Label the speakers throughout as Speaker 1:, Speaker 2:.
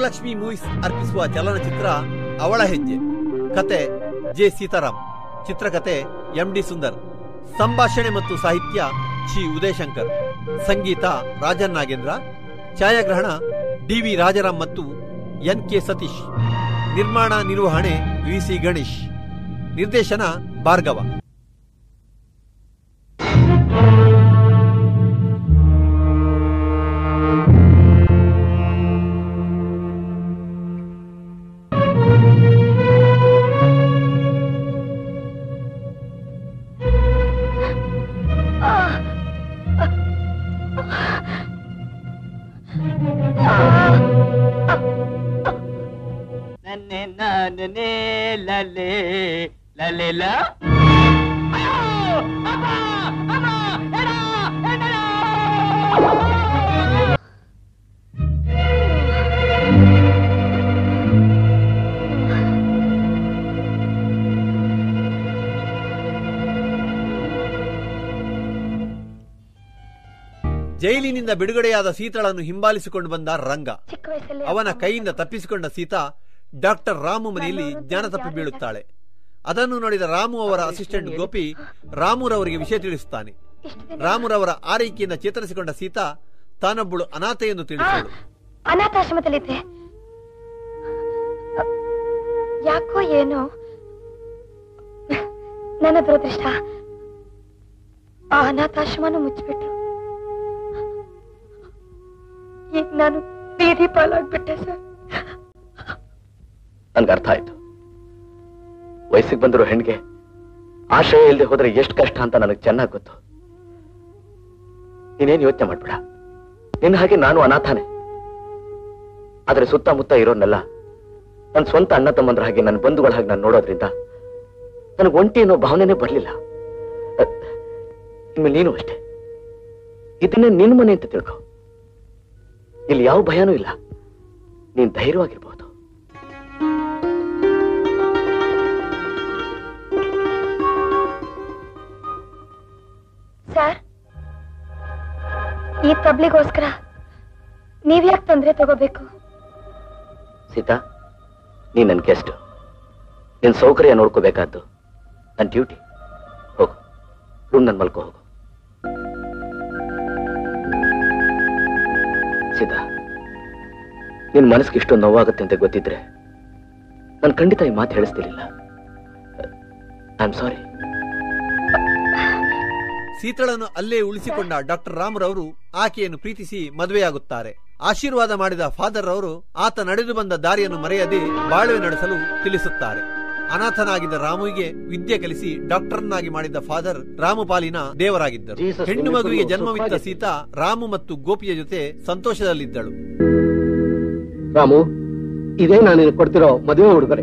Speaker 1: Varalakshmi movies ಅರ್ಪಿಸುವ ಚಲನಚಿತ್ರ ಅವಳ ಹೆಜ್ಜೆ ಕತೆ ಜೆ ಸೀತಾರಾಮ್ ಚಿತ್ರಕತೆ ಎಂ ಡಿ ಸುಂದರ್ ಸಂಭಾಷಣೆ ಮತ್ತು ಸಾಹಿತ್ಯ ಚಿ ಉದಯಶಂಕರ್ ಸಂಗೀತ ರಾಜನ್ ನಾಗೇಂದ್ರ ಛಾಯಾಗ್ರಹಣ ಡಿ ವಿ ರಾಜಾರಾಮ್ ಮತ್ತು ಎನ್ ಕೆ ಸತೀಶ್ ನಿರ್ಮಾಣ ನಿರ್ವಹಣೆ ವಿ ಸಿ ಗಣೇಶ್ ನಿರ್ದೇಶನ ಭಾರ್ಗವ
Speaker 2: ನನ್ನೆ ನಾನೇ ಲಲೆ ಲಲೆಲ
Speaker 1: ಜೈಲಿನಿಂದ ಬಿಡುಗಡೆಯಾದ ಸೀತಳನ್ನು ಹಿಂಬಾಲಿಸಿಕೊಂಡು ಬಂದ ರಂಗ
Speaker 3: ಚಿಕ್ಕ ವಯಸ್ಸಲ್ಲಿ
Speaker 1: ಅವನ ಕೈಯಿಂದ ತಪ್ಪಿಸಿಕೊಂಡ ಸೀತಾ ಡಾಕ್ಟರ್ ರಾಮು ಮನೆಯಲ್ಲಿ ಜ್ಞಾನ ತಪ್ಪಿ ಬೀಳುತ್ತಾಳೆ ಅದನ್ನು ನೋಡಿದ ರಾಮು ಅವರ ಅಸಿಸ್ಟೆಂಟ್ ಗೋಪಿ ರಾಮುರವರಿಗೆ ವಿಷಯ ತಿಳಿಸುತ್ತಾನೆ
Speaker 3: ಇಷ್ಟು ದಿನ
Speaker 1: ರಾಮುರವರ ಆರೈಕೆಯಿಂದ ಚೇತರಿಸಿಕೊಂಡ ಸೀತಾ ತಾನೊಬ್ಬಳು ಅನಾಥೆ ಎಂದು ತಿಳಿಸಿದಳು
Speaker 3: ಅನಾಥಾಶ್ರಮದಲ್ಲಿದ್ದೆ ಯಾಕೋ ಏನೋ ನನ್ನ ದುರದೃಷ್ಟ ಆ ಅನಾಥಾಶ್ರಮನು ಮುಚ್ಚಿಬಿಟ್ರು ಈಗ ನಾನು ಬೀದಿ ಪಾಲಾಗ್ಬಿಟ್ಟೆ ಸರ್
Speaker 4: ನನ್ಗೆ ಅರ್ಥ ಆಯ್ತು ವಯಸ್ಸಿಗೆ ಬಂದಿರೋ ಹೆಣ್ಗೆ ಆಶ್ರಯ ಇಲ್ಲದೆ ಹೋದ್ರೆ ಎಷ್ಟು ಕಷ್ಟ ಅಂತ ನನಗೆ ಚೆನ್ನಾಗಿ ಗೊತ್ತು ನೀನೇನು ಯೋಚನೆ ಮಾಡ್ಬೇಡ ನಿನ್ನ ಹಾಗೆ ನಾನು ಅನಾಥಾನೆ ಆದ್ರೆ ಸುತ್ತಮುತ್ತ ಇರೋನ್ನೆಲ್ಲ ನನ್ನ ಸ್ವಂತ ಅಣ್ಣ ತಮ್ಮಂದ್ರ ಹಾಗೆ ನನ್ನ ಬಂಧುಗಳ ಹಾಗೆ ನಾನು ನೋಡೋದ್ರಿಂದ ನನಗೆ ಒಂಟಿ ಅನ್ನೋ ಭಾವನೆನೇ ಬರಲಿಲ್ಲ ಇನ್ನು ನೀನು ಅಷ್ಟೇ ಇದನ್ನೇ ನಿನ್ನ ಮನೆ ಅಂತ ತಿಳ್ಕೊ ಇಲ್ಲಿ ಯಾವ ಭಯನೂ ಇಲ್ಲ ನೀನ್ ಧೈರ್ಯವಾಗಿರ್ಬಹುದು
Speaker 3: ಸರ್ ಈ ತಬ್ಲಿಗೋಸ್ಕರ ನೀವ್ಯಾಕೆ ತೊಂದರೆ ತಗೋಬೇಕು
Speaker 4: ಸೀತಾ ನೀನ್ ನನ್ ಗೆಸ್ಟ್ ನಿನ್ ಸೌಕರ್ಯ ನೋಡ್ಕೋಬೇಕಾದ್ದು ನನ್ ಡ್ಯೂಟಿ ಹೋಗು ರೂಮ್ ನನ್ ಮಲ್ಕೋ ಹೋಗು ಸೀತಾ ನಿನ್ ಮನಸ್ಸಿಗೆ ಇಷ್ಟೊಂದು ನೋವಾಗುತ್ತೆ ಅಂತ ಗೊತ್ತಿದ್ರೆ ನಾನು ಖಂಡಿತ ಈ ಮಾತು ಹೇಳಿಸ್ತಿರ್ಲಿಲ್ಲ ಐ ಆಮ್ ಸಾರಿ
Speaker 1: ಸೀತಳನ್ನು ಅಲ್ಲೇ ಉಳಿಸಿಕೊಂಡ ಡಾಕ್ಟರ್ ರಾಮರವರು ಆಕೆಯನ್ನು ಪ್ರೀತಿಸಿ ಮದುವೆಯಾಗುತ್ತಾರೆ ಆಶೀರ್ವಾದ ಮಾಡಿದ ಫಾದರ್ ಅವರು ಆತ ನಡೆದು ಬಂದ ದಾರಿಯನ್ನು ಮರೆಯದೆ ಬಾಳ್ವೆ ನಡೆಸಲು ತಿಳಿಸುತ್ತಾರೆ ಅನಾಥನಾಗಿದ್ದ ರಾಮುವಿಗೆ ವಿದ್ಯೆ ಕಲಿಸಿ ಡಾಕ್ಟರ್ನಾಗಿ ಮಾಡಿದ ಫಾದರ್ ರಾಮಪಾಲಿನ ದೇವರಾಗಿದ್ದರು
Speaker 4: Jesus,
Speaker 1: ಹೆಣ್ಣು ಮಗುವಿಗೆ
Speaker 4: ನಿಮ್ಮಿಬ್ಬರಿಗೂ
Speaker 1: ಜನ್ಮವಿತ್ತ
Speaker 4: ಸುಖವಾಗಿ-
Speaker 1: ಸೀತಾ ರಾಮು ಮತ್ತು ಗೋಪಿಯ ಜೊತೆ ಸಂತೋಷದಲ್ಲಿದ್ದಳು
Speaker 5: ರಾಮು ಇದೇ ನಾನು ನಿನಗೆ ಕೊಡ್ತಿರೋ ಮದುವೆ ಉಡುಗೊರೆ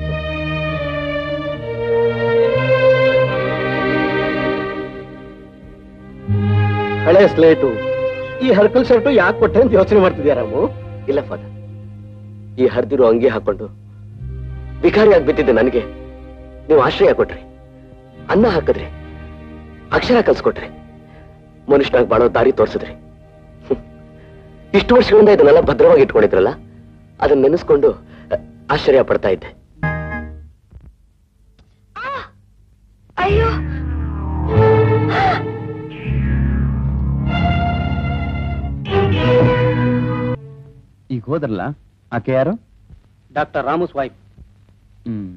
Speaker 5: ಹಳೆ ಸ್ಲೇಟು ಈ ಹರ್ಕಲ್ ಶರ್ಟು ಯಾಕೆ ಕೊಟ್ಟೆ ಅಂತ ಯೋಚನೆ ಮಾಡ್ತಿದ್ಯಾ ರಾಮು
Speaker 4: ಇಲ್ಲ ಫಾದರ್ ಈ ಹರಿದಿರೋ ಅಂಗಿ ಹಾಕೊಂಡು ವಿಕಾರಿಯಾಗಿ ಬಿದ್ದಿದ್ದೆ ನನಗೆ ನೀವು ಆಶ್ರಯ ಕೊಟ್ರಿ ಅನ್ನ ಹಾಕಿದ್ರಿ ಅಕ್ಷರ ಕಲ್ಸ್ಕೊಟ್ರಿ ಮನುಷ್ಯನಾಗಿ ಬಾಳೋ ದಾರಿ ತೋರಿಸಿದ್ರಿ ಹ್ಮ್. ಇಷ್ಟು ವರ್ಷಗಳಿಂದ ಇದನ್ನೆಲ್ಲ ಭದ್ರವಾಗಿ ಇಟ್ಕೊಂಡಿದ್ರಲ್ಲ ಅದನ್ನ ನೆನೆಸ್ಕೊಂಡು ಅ, ಆಶ್ಚರ್ಯ ಪಡ್ತಾ ಇದ್ದೆ
Speaker 3: ಅಯ್ಯೋ
Speaker 6: ಈಗ ಹೋದ್ರಲ್ಲ ಆಕೆ ಯಾರು
Speaker 5: doctor Ramu's wife
Speaker 6: hmm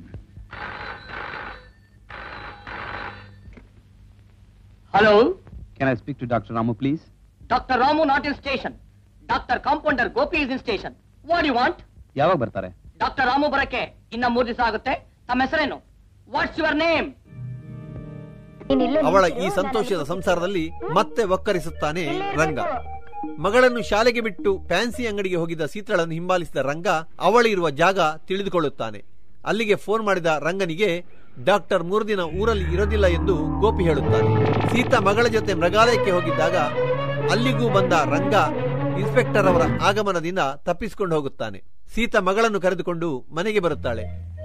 Speaker 2: hello
Speaker 6: can I speak to doctor Ramu please
Speaker 2: doctor Ramu not in station doctor compounder Gopi is in station what you want
Speaker 6: ಯಾವಾಗ ಬರ್ತಾರೆ
Speaker 2: ಡಾಕ್ಟರ್ ರಾಮು ಬರಕ್ಕೆ ಇನ್ನ ಮೂರ್ ದಿವಸ ಆಗುತ್ತೆ ತಮ್ಮ ಹೆಸರೇನು ವಾಟ್ಸ್ ಯುವರ್ ನೇಮ್
Speaker 3: ನೀನಿಲ್ಲೂ
Speaker 1: ಅವಳ
Speaker 3: ನಿಂತು
Speaker 1: ಈ
Speaker 3: ನಾನು
Speaker 1: ಸಂತೋಷದ
Speaker 3: ಅಲ್ಲಿ
Speaker 1: ಸಂಸಾರದಲ್ಲಿ ಮತ್ತೆ ಒಕ್ಕರಿಸುತ್ತಾನೆ
Speaker 3: ಇಲ್ಲೇ
Speaker 1: ರಂಗ
Speaker 3: ನಿಂತು.
Speaker 1: ಮಗಳನ್ನು ಶಾಲೆಗೆ ಬಿಟ್ಟು ಫ್ಯಾನ್ಸಿ ಅಂಗಡಿಗೆ ಹೋಗಿದ್ದ ಸೀತಳನ್ನು ಹಿಂಬಾಲಿಸಿದ ರಂಗ ಅವಳಿರುವ ಜಾಗ ತಿಳಿದುಕೊಳ್ಳುತ್ತಾನೆ ಅಲ್ಲಿಗೆ ಫೋನ್ ಮಾಡಿದ ರಂಗನಿಗೆ ಡಾಕ್ಟರ್ ಮೂರು ದಿನ ಊರಲ್ಲಿ ಇರೋದಿಲ್ಲ ಎಂದು ಗೋಪಿ ಹೇಳುತ್ತಾನೆ ಸೀತಾ ಮಗಳ ಜೊತೆ ಮೃಗಾಲಯಕ್ಕೆ ಹೋಗಿದ್ದಾಗ ಅಲ್ಲಿಗೂ ಬಂದ ರಂಗ ಇನ್ಸ್ಪೆಕ್ಟರ್ ಅವರ ಆಗಮನದಿಂದ ತಪ್ಪಿಸಿಕೊಂಡು ಹೋಗುತ್ತಾನೆ ಸೀತಾ ಮಗಳನ್ನು ಕರೆದುಕೊಂಡು ಮನೆಗೆ ಬರುತ್ತಾಳೆ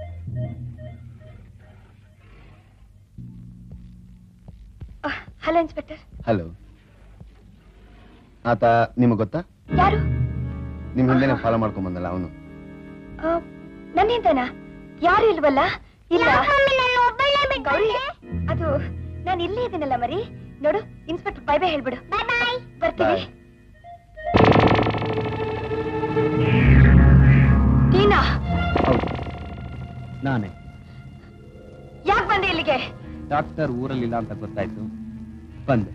Speaker 3: ಹಲೋ ಇನ್ಸ್ಪೆಕ್ಟರ್
Speaker 6: ಹಲೋ ಆತ ನಿಮಗೆ ಗೊತ್ತಾ
Speaker 3: ಯಾರು
Speaker 6: ನಿಮ್ ಹಿಂದೆನೆ ಫಾಲೋ ಮಾಡ್ಕೊಂಡ್ ಬಂದಲ್ಲ ಅವನು
Speaker 3: ನನ್ನಿಂದನಾ ಯಾರು ಇಲ್ವಲ್ಲ ಇಲ್ಲ ಗೌರಿ ಅದು ನಾನು ಇಲ್ಲೇ ಇದ್ದೀನಲ್ಲ ಮರಿ ನೋಡು ಇನ್ಸ್ಪೆಕ್ಟರ್ ಬೈ ಬೈ ಹೇಳ್ಬಿಡು ಬರ್ತೀವಿ ನೀನಾ
Speaker 6: ಹೌದು ನಾನೇ
Speaker 3: ಯಾಕೆ ಬಂದೆ ಇಲ್ಲಿಗೆ
Speaker 6: ಡಾಕ್ಟರ್ ಊರಲ್ಲಿಲ್ಲ ಅಂತ ಗೊತ್ತಾಯ್ತು ಬಂದೆ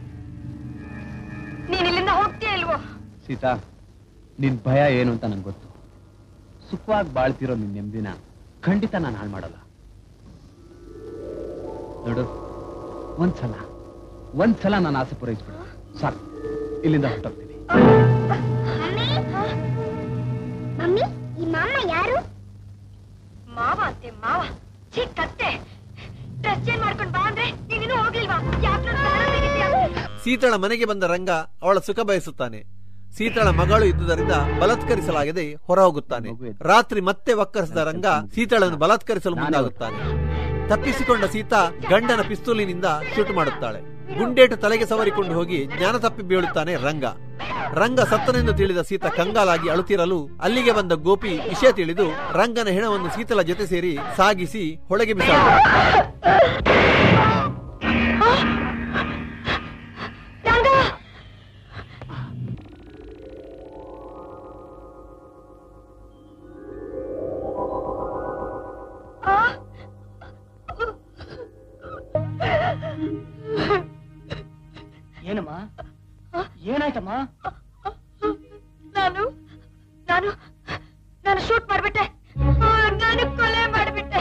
Speaker 3: ನೀನ್ ಇಲ್ಲಿಂದ ಹೋಗ್ತೀಯ ಇಲ್ವೋ
Speaker 6: ಸೀತಾ ನಿನ್ ಭಯ ಏನು ಅಂತ ನಂಗೆ ಗೊತ್ತು ಸುಖವಾಗಿ ಬಾಳ್ತಿರೋ ನಿನ್ ನೆಮ್ಮದಿನ ಖಂಡಿತ ನಾನು ಹಾಳು ಮಾಡಲ್ಲ ನೋಡು ಒಂದ್ಸಲ ಒಂದ್ಸಲ ನಾನು ಆಸೆ ಪೂರೈಸ್ಬಿಡು ಸಾಕು ಇಲ್ಲಿಂದ ಹೊರಟೋಗ್ತೀನಿ
Speaker 3: ಮಮ್ಮಿ ಈ ಮಾಮ ಯಾರು ಮಾವ ಅಂತೆ ಮಾವ ಛೀ ಕತ್ತೆ ಡ್ರೆಸ್ ಚೇಂಜ್ ಮಾಡ್ಕೊಂಡ್ ಬಾ ಅಂದ್ರೆ ನೀನಿನ್ನೂ ಹೋಗಿಲ್ವಾ ಯಾಕೆ
Speaker 1: ಸೀತಳ ಮನೆಗೆ ಬಂದ ರಂಗ ಅವಳ ಸುಖ ಬಯಸುತ್ತಾನೆ ಸೀತಳ ಮಗಳು ಇದ್ದುದರಿಂದ ಬಲಾತ್ಕರಿಸಲಾಗದೆ ಹೊರ ಹೋಗುತ್ತಾನೆ ರಾತ್ರಿ ಮತ್ತೆ ವಕ್ಕರಿಸಿದ ರಂಗ ಸೀತಳನ್ನು ಬಲಾತ್ಕರಿಸಲು ಮುಂದಾಗುತ್ತಾನೆ ತಪ್ಪಿಸಿಕೊಂಡ ಸೀತಾ ಗಂಡನ ಪಿಸ್ತೂಲಿನಿಂದ ಶೂಟ್ ಮಾಡುತ್ತಾಳೆ ಗುಂಡೇಟು ತಲೆಗೆ ಸವರಿಕೊಂಡು ಹೋಗಿ ಜ್ಞಾನ ತಪ್ಪಿ ಬೀಳುತ್ತಾನೆ ರಂಗ ರಂಗ ಸತ್ತನೆಂದು ತಿಳಿದ ಸೀತಾ ಕಂಗಾಲಾಗಿ ಅಳುತ್ತಿರಲು ಅಲ್ಲಿಗೆ ಬಂದ ಗೋಪಿ ವಿಷಯ ತಿಳಿದು ರಂಗನ ಹೆಣವನ್ನು ಸೀತಳ ಜೊತೆ ಸೇರಿ ಸಾಗಿಸಿ ಹೊಳಗೆ ಬಿಸಾಡ
Speaker 2: ಏನಮ್ಮ ಏನಾಯ್ತಮ್ಮ
Speaker 3: ನಾನು ನಾನು ನಾನು ಶೂಟ್ ಮಾಡ್ಬಿಟ್ಟೆ ಆ, ನಾನು ಕೊಲೆ ಮಾಡ್ಬಿಟ್ಟೆ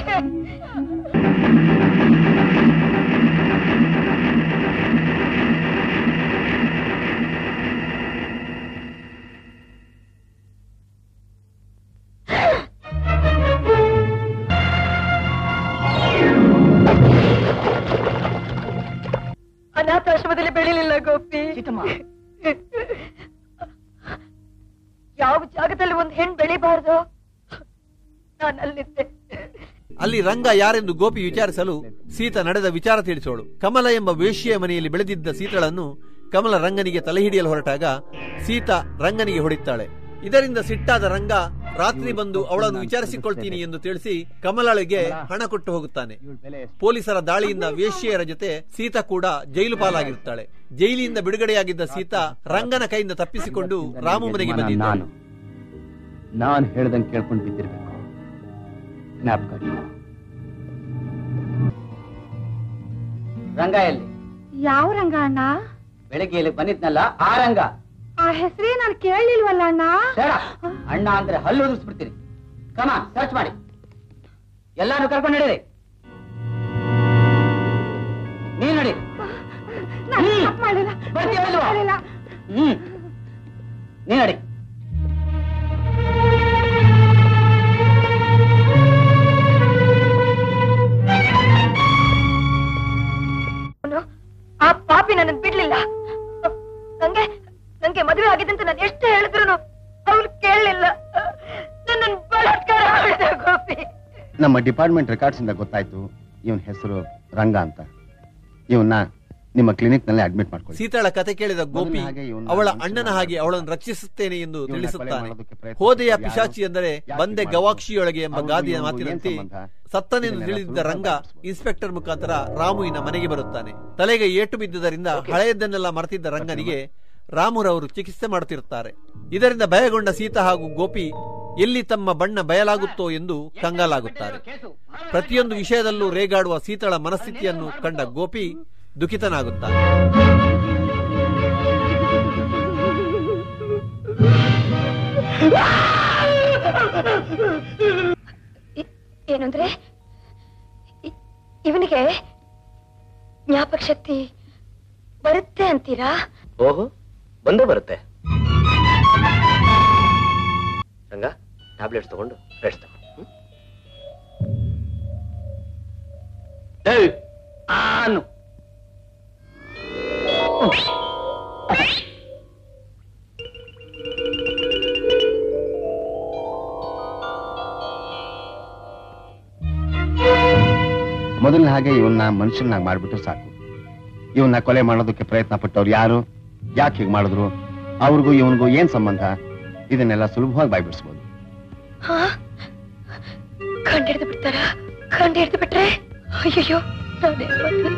Speaker 3: ಅನಾಥಾಶ್ರಮದಲ್ಲಿ ಬೆಳಿಲಿಲ್ಲ ಗೋಪಿ
Speaker 2: ಸೀತಮ್ಮ
Speaker 3: ಯಾವ ಜಾಗದಲ್ಲಿ ಒಂದ್ ಹೆಣ್ ಬೆಳಿಬಾರ್ದು ನಾನು ಅಲ್ಲಿದ್ದೆ
Speaker 1: ಅಲ್ಲಿ ರಂಗ ಯಾರೆಂದು ಗೋಪಿ ವಿಚಾರಿಸಲು ಸೀತ ನಡೆದ ವಿಚಾರ ತಿಳಿಸೋಳು ಕಮಲ ಎಂಬ ವೇಶ್ಯೆಯ ಮನೆಯಲ್ಲಿ ಬೆಳೆದಿದ್ದ ಸೀತಳನ್ನು ಕಮಲ ರಂಗನಿಗೆ ತಲೆ ಹಿಡಿಯಲು ಹೊರಟಾಗ ಸೀತ ರಂಗನಿಗೆ ಹೊಡಿತಾಳೆ ಇದರಿಂದ ಸಿಟ್ಟಾದ ರಂಗ ರಾತ್ರಿ ಬಂದು ಅವಳನ್ನು ವಿಚಾರಿಸಿಕೊಳ್ತೀನಿ ಎಂದು ತಿಳಿಸಿ ಕಮಲಳಿಗೆ ಹಣ ಕೊಟ್ಟು ಹೋಗುತ್ತಾನೆ ಪೊಲೀಸರ ದಾಳಿಯಿಂದ ವೇಶ್ಯೆಯರ ಜೊತೆ ಸೀತಾ ಕೂಡ ಜೈಲು ಪಾಲಾಗಿರುತ್ತಾಳೆ ಜೈಲಿನಿಂದ ಬಿಡುಗಡೆಯಾಗಿದ್ದ ಸೀತಾ ರಂಗನ ಕೈಯಿಂದ ತಪ್ಪಿಸಿಕೊಂಡು ರಾಮು ಮನೆಗೆ ಬಂದಿದ್ದಾಳೆ
Speaker 6: ನಾನು ನಾನು ಹೇಳ್ದಂಗೆ ಕೇಳ್ಕೊಂಡು ಬಿದ್ದಿರ್ಬೇಕು ಜ್ಞಾಪಕ ಇಟ್ಕೋ.
Speaker 2: ರಂಗ ಎಲ್ಲಿ
Speaker 3: ಯಾವ ರಂಗ ಅಣ್ಣ
Speaker 2: ಬೆಳಗ್ಗೆ ಇಲ್ಲಿ ಬಂದಿದ್ನಲ್ಲ ಆ ರಂಗ
Speaker 3: ಆ ಹೆಸರೇ ನಾನು ಕೇಳಲಿಲ್ವಲ್ಲ ಅಣ್ಣ
Speaker 2: ಬೇಡ ಅಣ್ಣ ಅಂದ್ರೆ ಹಲ್ಲು ಉದಿಸ್ಬಿಡ್ತೀನಿ ಕಮ ಸರ್ಚ್ ಮಾಡಿ ಎಲ್ಲಾರು ಕರ್ಕೊಂಡು ನಡೀರಿ ನೀನ್ ನಡಿ
Speaker 3: ನಾನು
Speaker 2: ಹ್ಮ್.
Speaker 3: ತಪ್ಪು ಮಾಡಿಲ್ಲ
Speaker 2: ಬರ್ತೀಯ ಇಲ್ವಾ?
Speaker 3: ಮಾಡಿಲ್ಲ.
Speaker 2: ಹ್ಮ್ ನೀನ್ ನಡಿ
Speaker 3: ಅವ್ನು, ಆ ಪಾಪಿ ನನ್ನ ಬಿಡ್ಲಿಲ್ಲ ನಂಗೆ ನಂಗೆ ಮದುವೆ ಆಗಿದೆ ಅಂತ ನಾನು ಎಷ್ಟು ಹೇಳಿದ್ರು ಅವ್ರು ಕೇಳಲಿಲ್ಲ ನನ್ನ ಬಲಾತ್ಕಾರ ಮಾಡಿದ ಗೋಪಿ
Speaker 5: ನಮ್ಮ ಡಿಪಾರ್ಟ್ಮೆಂಟ್ ರೆಕಾರ್ಡ್ಸ್ ಇಂದ ಗೊತ್ತಾಯ್ತು ಇವನ್ ಹೆಸರು ರಂಗ ಅಂತ ಇವನ್ನ ನಿಮ್ಮ ಕ್ಲಿನಿಕ್ ನಲ್ಲಿ ಅಡ್ಮಿಟ್ ಮಾಡ್ಕೊಳ್ಳಿ
Speaker 1: ಸೀತಾಳ ಕತೆ ಕೇಳಿದ ಗೋಪಿ
Speaker 5: ಮೊದಲಿನ ಹಾಗೆ ಇವ್ನ
Speaker 1: ಅವಳ
Speaker 5: ಮನುಷ್ಯನ
Speaker 1: ಅಣ್ಣನ ಹಾಗೆ ಅವಳನ್ನು ರಕ್ಷಿಸುತ್ತೇನೆ ಎಂದು
Speaker 5: ಇವ್ನ ಕೊಲೆ
Speaker 1: ತಿಳಿಸುತ್ತಾನೆ
Speaker 5: ಮಾಡೋದಕ್ಕೆ ಪ್ರಯತ್ನ
Speaker 1: ಹೋದೆಯ
Speaker 5: ಯಾರು?
Speaker 1: ಪಿಶಾಚಿ ಎಂದರೆ
Speaker 5: ಯಾಕೆ
Speaker 1: ಬಂದೆ
Speaker 5: ಮಾಡಿದ್ರು?
Speaker 1: ಗವಾಕ್ಷಿಯೊಳಗೆ ಎಂಬ
Speaker 5: ಅವ್ರಿಗೂ
Speaker 1: ಗಾದೆಯ
Speaker 5: ಇವ್ರಿಗೂ
Speaker 1: ಮಾತಿನಂತೆ
Speaker 5: ಏನ್ ಸಂಬಂಧ?
Speaker 1: ಸತ್ತನೆಂದು
Speaker 5: ಇದನ್ನೆಲ್ಲ
Speaker 1: ತಿಳಿದಿದ್ದ
Speaker 5: ಸುಲಭವಾಗಿ
Speaker 1: ರಂಗ
Speaker 5: ಭಾವಿಸ್ಬೋದು.
Speaker 1: ಇನ್ಸ್ಪೆಕ್ಟರ್ ಮುಖಾಂತರ ರಾಮುವಿನ ಮನೆಗೆ ಬರುತ್ತಾನೆ ತಲೆಗೆ ಏಟು ಬಿದ್ದುದರಿಂದ ಹಳೆಯದನ್ನೆಲ್ಲ ಮರೆತಿದ್ದ ರಂಗನಿಗೆ ರಾಮುರವರು ಚಿಕಿತ್ಸೆ ಮಾಡುತ್ತಿರುತ್ತಾರೆ ಇದರಿಂದ ಭಯಗೊಂಡ ಸೀತಾ ಹಾಗೂ ಗೋಪಿ ಎಲ್ಲಿ ತಮ್ಮ ಬಣ್ಣ ಬಯಲಾಗುತ್ತೋ ಎಂದು ಕಂಗಾಲಾಗುತ್ತಾರೆ ಪ್ರತಿಯೊಂದು ವಿಷಯದಲ್ಲೂ ರೇಗಾಡುವ ಸೀತಳ ಮನಸ್ಥಿತಿಯನ್ನು ಕಂಡ ಗೋಪಿ ದುಃಖಿತನಾಗುತ್ತಾನೆ
Speaker 3: ಇ- ಏನಂದ್ರೆ ಇ- ಇವನಿಗೆ ಜ್ಞಾಪಕ ಶಕ್ತಿ ಬರುತ್ತೆ ಅಂತೀರಾ
Speaker 4: ಓಹೋ ಬಂದೇ ಬರುತ್ತೆ ರಂಗ ಟ್ಯಾಬ್ಲೆಟ್ಸ್ ತಗೊಂಡು ರೆಸ್ಟ್ ತಗೋ ಹ್ಮ್?
Speaker 2: ಏಯ್, ಆನು
Speaker 5: ಮೊದಲಿನ ಹಾಗೆ ಇವನ್ನ ಮನುಷ್ಯನಾಗಿ ಮಾಡ್ಬಿಟ್ಟು ಸಾಕು ಇವನ್ನ ಕೊಲೆ ಮಾಡೋದಕ್ಕೆ ಪ್ರಯತ್ನ ಪಟ್ಟವ್ರು ಯಾರು ಯಾಕೆ ಹೀಗೆ ಮಾಡಿದ್ರು ಅವ್ರಿಗೂ ಇವನಿಗೂ ಏನ್ ಸಂಬಂಧ ಇದನ್ನೆಲ್ಲ ಸುಲಭವಾಗಿ ಬಾಯ್ಬಿಡಿಸ್ಬೋದು
Speaker 3: ಹಾ ಕಂಡಿಡ್ದು ಬಿಡ್ತಾರ ಕಂಡಿಡ್ದು ಬಿಟ್ರೆ ಅಯ್ಯಯ್ಯೋ ನಾನೇ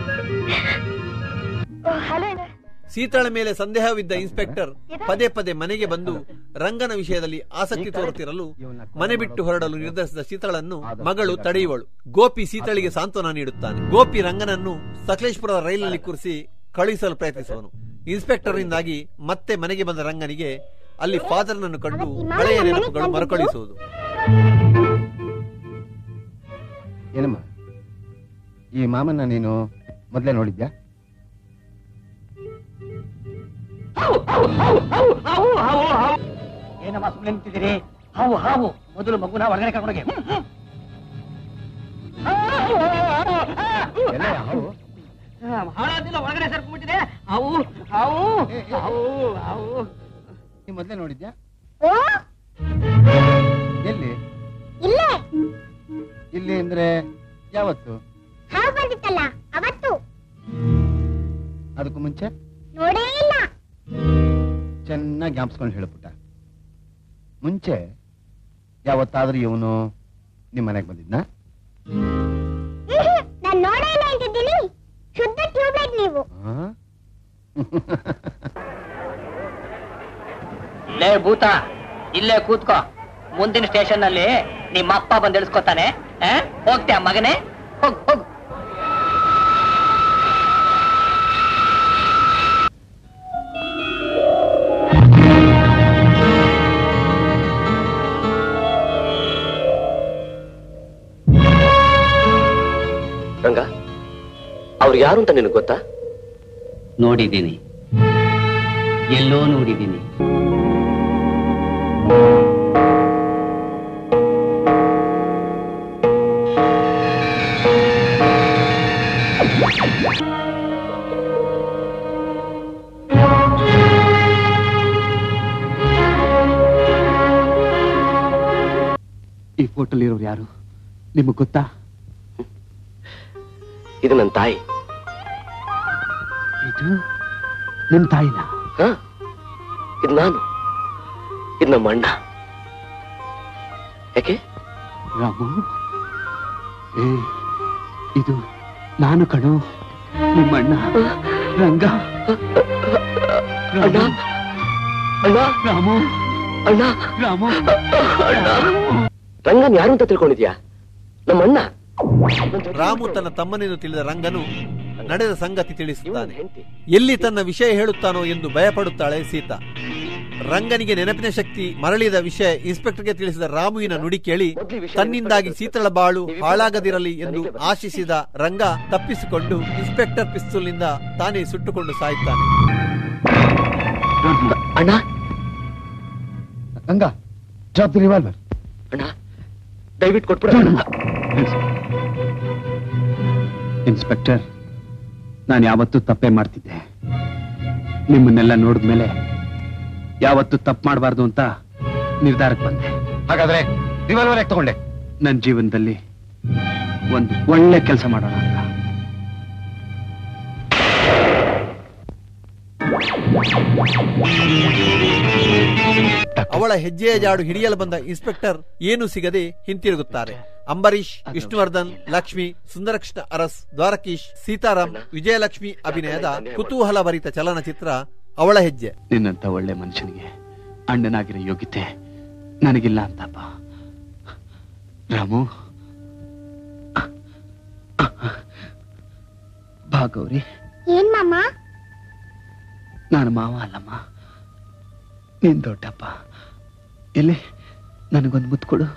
Speaker 3: ಹಲೋ
Speaker 1: ಸೀತಾಳ ಮೇಲೆ ಸಂದೇಹವಿದ್ದ ಇನ್ಸ್ಪೆಕ್ಟರ್ ಪದೇ ಪದೇ ಮನೆಗೆ ಬಂದು ರಂಗನ ವಿಷಯದಲ್ಲಿ ಆಸಕ್ತಿ ತೋರುತ್ತಿರಲು ಮನೆ ಬಿಟ್ಟು ಹೊರಡಲು ನಿರ್ಧರಿಸಿದ ಸೀತಾಳನ್ನು ಮಗಳು ತಡೆಯುವಳು ಗೋಪಿ ಸೀತಾಳಿಗೆ ಸಾಂತ್ವನ ನೀಡುತ್ತಾನೆ ಗೋಪಿ ರಂಗನನ್ನು ಸಕಲೇಶ್ಪುರದ ರೈಲಿನಲ್ಲಿ ಕೂರಿಸಿ ಕಳುಹಿಸಲು ಪ್ರಯತ್ನಿಸುವನು ಇನ್ಸ್ಪೆಕ್ಟರ್ನಿಂದಾಗಿ ಮತ್ತೆ ಮನೆಗೆ ಬಂದ ರಂಗನಿಗೆ ಅಲ್ಲಿ ಫಾದರ್ನನ್ನು ಕಂಡು ಹಳೆಯ ನೆನಪುಗಳು ಮರುಕಳಿಸುವುದು
Speaker 5: ಏನಮ್ಮ ಈ ಮಾಮನ್ನ ನೀನು ಮೊದಲೇ ನೋಡಿದ್ಯಾ
Speaker 2: ಏನಮ್ಮ ಸುಮ್ಮನೆ ನಿಂತಿದ್ದೀರಿ ಹಾವು ಹಾವು ಮೊದಲು ಮಗುನ ಒಳಗಡೆ ಕರ್ಕೊಂಡೋಗಿ
Speaker 5: ಎಲ್ಲ ಯಾವ
Speaker 2: ಹಾಳಾದಿಲ್ಲ ಒಳಗಡೆ ಸೇರ್ಕೊಂಡ್ಬಿಟ್ಟಿದೆ ಹಾವು ಹಾವು ಹಾವು ಹಾವು
Speaker 5: ನೀ ಮೊದಲೇ ನೋಡಿದ್ಯಾ
Speaker 7: ಓ
Speaker 5: ಎಲ್ಲಿ
Speaker 7: ಇಲ್ಲೇ
Speaker 5: ಇಲ್ಲಿ ಅಂದ್ರೆ ಯಾವತ್ತು
Speaker 7: ಹಾವು ಬಂದಿತ್ತಲ್ಲ ಅವತ್ತು
Speaker 5: ಅದಕ್ಕೂ ಮುಂಚೆ
Speaker 7: ನೋಡೇ ಇಲ್ಲ
Speaker 5: ಚೆನ್ನಾಗಿ ಜ್ಞಾಪಿಸ್ಕೊಂಡು ಹೇಳಪುಟ್ಟ ಮುಂಚೆ ಯಾವತ್ತಾದ್ರೂ ಇವನು ನಿಮ್ಮ ಮನೆಗೆ ಬಂದಿದ್ನಾ
Speaker 7: ನಾನು ನೋಡೇ ಇಲ್ಲ ಅಂತಿದ್ದೀನಿ ಶುದ್ಧ ಟ್ಯೂಬ್ಲೈಟ್ ನೀವು
Speaker 5: ಆ?
Speaker 2: ಲೇ ಭೂತ ಇಲ್ಲೇ ಕೂತ್ಕೋ ಮುಂದಿನ ಸ್ಟೇಷನ್ ನಲ್ಲಿ ನಿಮ್ಮ ಅಪ್ಪ ಬಂದು ಇಳಿಸ್ಕೊತಾನೆ ಆ? ಹೋಗ್ತೀಯ ಮಗನೇ ಹೋಗ್ ಹೋಗ್
Speaker 4: ರಂಗ ಅವ್ರು ಯಾರು ಅಂತ ನಿನಗೆ ಗೊತ್ತಾ
Speaker 2: ನೋಡಿದ್ದೀನಿ ಎಲ್ಲೋ ನೋಡಿದ್ದೀನಿ
Speaker 6: ಈ ಫೋಟೋಲಿರೋರು ಯಾರು ನಿಮಗೆ ಗೊತ್ತಾ
Speaker 4: ಇದು ನನ್ನ ತಾಯಿ
Speaker 6: ಇದು ನಿಮ್ ತಾಯಿನ
Speaker 4: ಹ ಇದು ನಾನು ಇದು ನಮ್ಮ ಅಣ್ಣ ಯಾಕೆ
Speaker 6: ರಾಮು ಏ ಇದು ನಾನು ಕಣೋ ನಿಮ್ಮಣ್ಣ ರಂಗ
Speaker 4: ಅಣ್ಣ
Speaker 6: ರಾಮು
Speaker 4: ಅಣ್ಣ
Speaker 6: ರಾಮು
Speaker 4: ಅಣ್ಣ
Speaker 6: ರಾಮು
Speaker 4: ರಂಗನ್ ಯಾರು ಅಂತ ತಿಳ್ಕೊಂಡಿದ್ಯಾ ನಮ್ಮ ಅಣ್ಣ
Speaker 1: ರಾಮು ತನ್ನ ತಮ್ಮನೆಂದು ತಿಳಿದ ರಂಗನು ನಡೆದ ಸಂಗತಿ ತಿಳಿಸುತ್ತಾನೆ
Speaker 4: ಹೆಂಡತಿ
Speaker 1: ಎಲ್ಲಿ ತನ್ನ ವಿಷಯ ಹೇಳುತ್ತಾನೋ ಎಂದು ಭಯಪಡುತ್ತಾಳೆ ಸೀತಾ ರಂಗನಿಗೆ ನೆನಪಿನ ಶಕ್ತಿ ಮರಳಿದ ವಿಷಯ ಇನ್ಸ್ಪೆಕ್ಟರ್ಗೆ ತಿಳಿಸಿದ ರಾಮುವಿನ ನುಡಿ ಕೇಳಿ ತನ್ನಿಂದಾಗಿ ಸೀತಳ ಬಾಳು ಹಾಳಾಗದಿರಲಿ ಎಂದು ಆಶಿಸಿದ ರಂಗ ತಪ್ಪಿಸಿಕೊಂಡು ಇನ್ಸ್ಪೆಕ್ಟರ್ ಪಿಸ್ತೂಲ್ನಿಂದ ತಾನೇ ಸುಟ್ಟುಕೊಂಡು ಸಾಯುತ್ತಾನೆ
Speaker 4: ಅಣ್ಣ
Speaker 5: ರಂಗ ಡ್ರಾಪ್ ದಿ ರಿವಾಲ್ವರ್
Speaker 4: ಅಣ್ಣ ದಯವಿಟ್ಟು ಕೊಟ್ಬಿಡ
Speaker 6: ಇನ್ಸ್ಪೆಕ್ಟರ್ ನಾನು ಯಾವತ್ತೂ ತಪ್ಪೇ ಮಾಡ್ತಿದ್ದೆ ನಿಮ್ಮನ್ನೆಲ್ಲ ನೋಡಿದ್ಮೇಲೆ ಯಾವತ್ತೂ ತಪ್ಪು ಮಾಡಬಾರ್ದು ಅಂತ ನಿರ್ಧಾರಕ್ಕೆ ಬಂದೆ
Speaker 5: ಹಾಗಾದ್ರೆ ರಿವಾಲ್ವರ್ ಯಾಕೆ ತಗೊಂಡೆ
Speaker 6: ನನ್ನ ಜೀವನದಲ್ಲಿ ಒಂದು ಒಳ್ಳೆ ಕೆಲಸ ಮಾಡೋಣ ಅಂತ
Speaker 1: ಅವಳ ಹೆಜ್ಜೆಯ ಜಾಡು ಹಿಡಿಯಲು ಬಂದ ಇನ್ಸ್ಪೆಕ್ಟರ್ ಏನು ಸಿಗದೆ ಹಿಂತಿರುಗುತ್ತಾರೆ ಅಂಬರೀಶ್ ವಿಷ್ಣುವರ್ಧನ್ ಲಕ್ಷ್ಮಿ ಸುಂದರಕೃಷ್ಣ ಅರಸ್ ದ್ವಾರಕೀಶ್ ಸೀತಾರಾಮ್ ವಿಜಯಲಕ್ಷ್ಮಿ ಅಭಿನಯದ ಕುತೂಹಲ ಭರಿತ ಚಲನಚಿತ್ರ ಅವಳ ಹೆಜ್ಜೆ
Speaker 6: ನಿನ್ನಂತ ಒಳ್ಳೆ ಮನುಷ್ಯನಿಗೆ ಅಣ್ಣನಾಗಿರೋ ಯೋಗ್ಯತೆ ನನಗಿಲ್ಲ ಅಂತಪ್ಪ ರಾಮು ಬಾ ಗೌರಿ
Speaker 7: ಏನ್ ಮಾಮ
Speaker 6: ನಾನು ಮಾವ ಅಲ್ಲಮ್ಮ ನೀನ್ ದೊಡ್ಡಪ್ಪ ಎಲ್ಲಿ ನನಗೊಂದು ಮುತ್ತು ಕೊಡು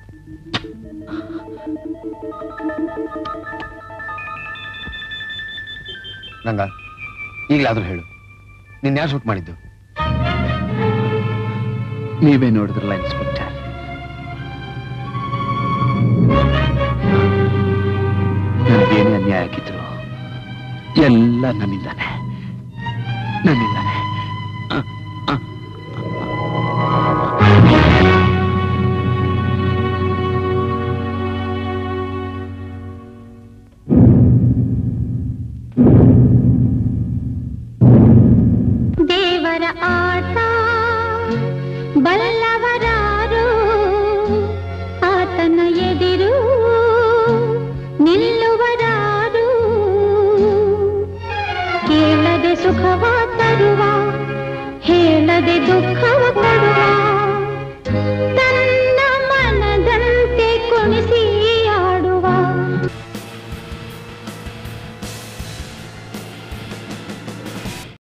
Speaker 5: ರಂಗ ಈಗಲಾದ್ರೂ ಹೇಳು ನೀನ್ ಯಾರು ಶೂಟ್ ಮಾಡಿದ್ದು
Speaker 6: ನೀವೇ ನೋಡಿದ್ರಲ್ಲ ಇನ್ಸ್ಪೆಕ್ಟರ್ ನನಗೇನೇ ಅನ್ಯಾಯ ಆಗಿದ್ರು ಎಲ್ಲ ನನ್ನಿಂದಾನೆ ನನ್ನಿಂದಾನೆ ಅ, ಅ,
Speaker 7: ದೇವರ ಆಟ ಬಲ್ಲವರಾರು ಆತನ ಎದಿರು ಸುಖವ ತರುವ ಹೇಳದೆ ದುಃಖವ ಕೊಡುವ